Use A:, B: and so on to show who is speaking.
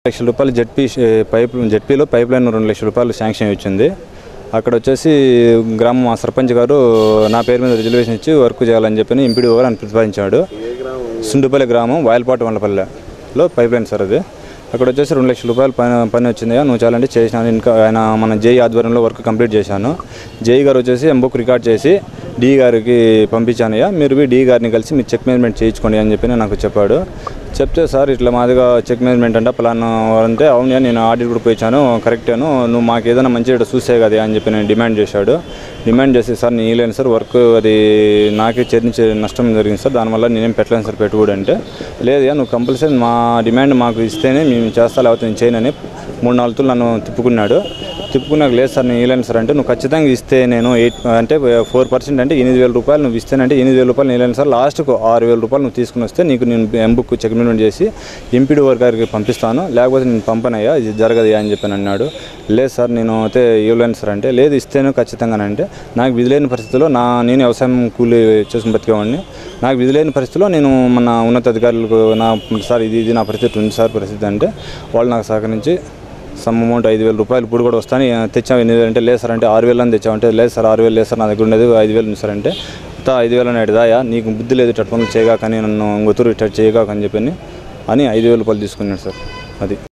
A: లక్షల రూపాయలు ZP pipe జెడ్పీలో పైప్ లైన్ రెండు లక్షల రూపాయలు శాంక్షన్ వచ్చింది అక్కడ వచ్చేసి గ్రామం మా సర్పంచ్ గారు నా పేరు మీద రిజర్వేషన్ ఇచ్చి వర్క్ చేయాలని చెప్పి ఎంపీడీ గారు అని ప్రతిపాదించాడు సుండుపల్లి గ్రామం వాయలపాటు వండపల్లెలో పైప్ లైన్ సార్ అది అక్కడ వచ్చేసి రెండు లక్షల రూపాయలు పని పని వచ్చింది నువ్వు చాలంటే చేసినాను ఇంకా ఆయన మన జేఈ ఆధ్వర్యంలో వర్క్ కంప్లీట్ చేశాను జేఈ గారు వచ్చేసి ఎంబుక్ రికార్డ్ చేసి డి గారికి పంపించానయ్యా మీరు పోయి డి గారిని కలిసి మీరు చెక్ మేనేజ్మెంట్ చేయించుకోండి అని చెప్పి నాకు చెప్పాడు చెప్తే సార్ ఇట్లా మాదిగా చెక్ మేనేజ్మెంట్ అంటే పలానా అంటే అవును నేను ఆడిట్ కూడా పోయించాను కరెక్టాను నువ్వు మాకు ఏదైనా మంచి చూసే కదా అని చెప్పి నేను డిమాండ్ చేశాడు డిమాండ్ చేసి సార్ నేను ఇవ్వలేను సార్ వర్క్ అది నాకే చెల్లించే నష్టం జరిగింది సార్ దానివల్ల నేనేం పెట్టలేను సార్ పెట్టుబడి అంటే లేదు నువ్వు కంపల్సరీ మా డిమాండ్ మాకు ఇస్తేనే మేము చేస్తా లేకపోతే నేను చేయనని మూడు నాలుగు తులు నన్ను తిప్పుకున్నాడు తిప్పుకున్నాక లేదు సార్ నేను ఇవ్వలేను సార్ అంటే నువ్వు ఖచ్చితంగా ఇస్తే నేను ఎయిట్ అంటే ఫోర్ పర్సెంట్ అంటే ఎనిమిది వేల రూపాయలు నువ్వు ఇస్తేనంటే ఎనిమిది వేల రూపాయలు నేను ఇవ్వలేను సార్ లాస్ట్కు ఆరు వేల రూపాయలు నువ్వు తీసుకుని వస్తే నీకు నేను ఎంబుక్ చెక్మెంట్ చేసి ఎంపీడీ వర్క్ గారికి పంపిస్తాను లేకపోతే నేను పంపనయ్యా ఇది జరగదు అని చెప్పి అన్నాడు లేదు సార్ నేను అయితే ఇవ్వలేను సార్ అంటే లేదు ఇస్తేనే ఖచ్చితంగానంటే నాకు విధి లేని పరిస్థితిలో నా నేను వ్యవసాయం కూలి చేసుకుని బతికేవాడిని నాకు విధి లేని పరిస్థితిలో నేను మన ఉన్నతాధికారులకు నా సార్ ఇది ఇది నా పరిస్థితి ఉంది సార్ పరిస్థితి అంటే వాళ్ళు నాకు సహకరించి సమ్ అమౌంట్ ఐదు వేల రూపాయలు ఇప్పుడు కూడా వస్తాను తెచ్చాము ఎనిమిది వేలు అంటే లేదు సార్ అంటే ఆరు వేలు అని తెచ్చామంటే లేదు సార్ ఆరు వేలు లేదు సార్ నా దగ్గర ఉండేది ఐదు వేలు ఉంది సార్ అంటే తా ఐదు వేలు అని దాయా నీకు బుద్ధి లేదు ఇట్ట పనులు చేయగా కానీ నన్ను ఇంకొతురు ఇట్ట చేయగా అని చెప్పి అని ఐదు వేల రూపాయలు తీసుకున్నాడు సార్ అది